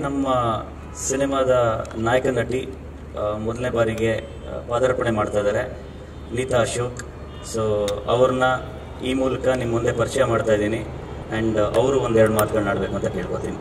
ನಮ್ಮ ಸಿನಿಮಾದ ನಾಯಕ ನಟಿ ಆ, ಮೊದಲನೇ ಬಾರಿಗೆ ಆ, ಪಾದಾರ್ಪಣೆ ಮಾಡ್ತಾ ಇದ್ದಾರೆ ನೀತಾ ಅಶೋಕ್ ಸೊ ಅವ್ರನ್ನ ಈ ಮೂಲಕ ನಿಮ್ಮ ಮುಂದೆ ಪರಿಚಯ ಮಾಡ್ತಾ ಇದ್ದೀನಿ ಆ್ಯಂಡ್ ಅವರು ಒಂದೆರಡು ಮಾತುಗಳನ್ನ ಆಡಬೇಕು ಅಂತ ಕೇಳ್ಕೊತೀನಿ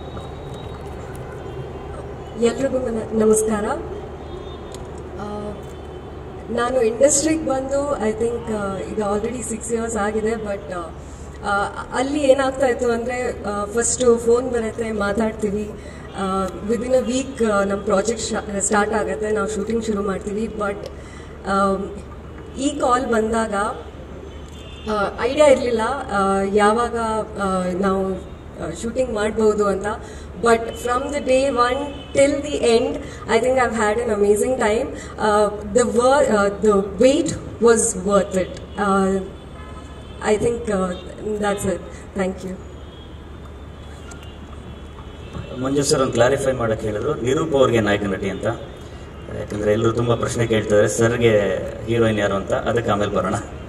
ಎಲ್ರಿಗೂ ನ- ನಮಸ್ಕಾರ ಆ, ನಾನು ಇಂಡಸ್ಟ್ರಿಗೆ ಬಂದು ಐ ಥಿಂಕ್ ಈಗ ಆಲ್ರೆಡಿ ಸಿಕ್ಸ್ ಇಯರ್ಸ್ ಆಗಿದೆ ಬಟ್ ಅಲ್ಲಿ ಏನಾಗ್ತಾ ಇತ್ತು ಅಂದರೆ ಫಸ್ಟು ಫೋನ್ ಬರುತ್ತೆ ಮಾತಾಡ್ತೀವಿ ವಿದಿನ್ ಅ ವೀಕ್ ನಮ್ಮ ಪ್ರಾಜೆಕ್ಟ್ ಸ್ಟಾರ್ಟ್ ಆಗುತ್ತೆ ನಾವು ಶೂಟಿಂಗ್ ಶುರು ಮಾಡ್ತೀವಿ ಬಟ್ ಈ ಕಾಲ್ ಬಂದಾಗ ಐಡಿಯಾ ಇರಲಿಲ್ಲ ಯಾವಾಗ ಆ, ನಾವು ಶೂಟಿಂಗ್ ಮಾಡ್ಬೋದು ಅಂತ but from the day one till the end I think I've had an amazing time the were the wait was worth it I think that's it thank you Manju sir ಒಂದು clarify ಮಾಡೋಕ್ಕೆ ಹೇಳಿದ್ರು ನಿರೂಪ್ ಅವ್ರಿಗೆ ನಾಯಕ ನಟಿ ಅಂತ ಯಾಕಂದರೆ ಎಲ್ಲರೂ ತುಂಬ ಪ್ರಶ್ನೆ ಕೇಳ್ತಾರೆ ಸರ್ಗೆ ಹೀರೋಯಿನ್ ಯಾರು ಅಂತ ಅದಕ್ಕೆ ಆಮೇಲೆ ಬರೋಣ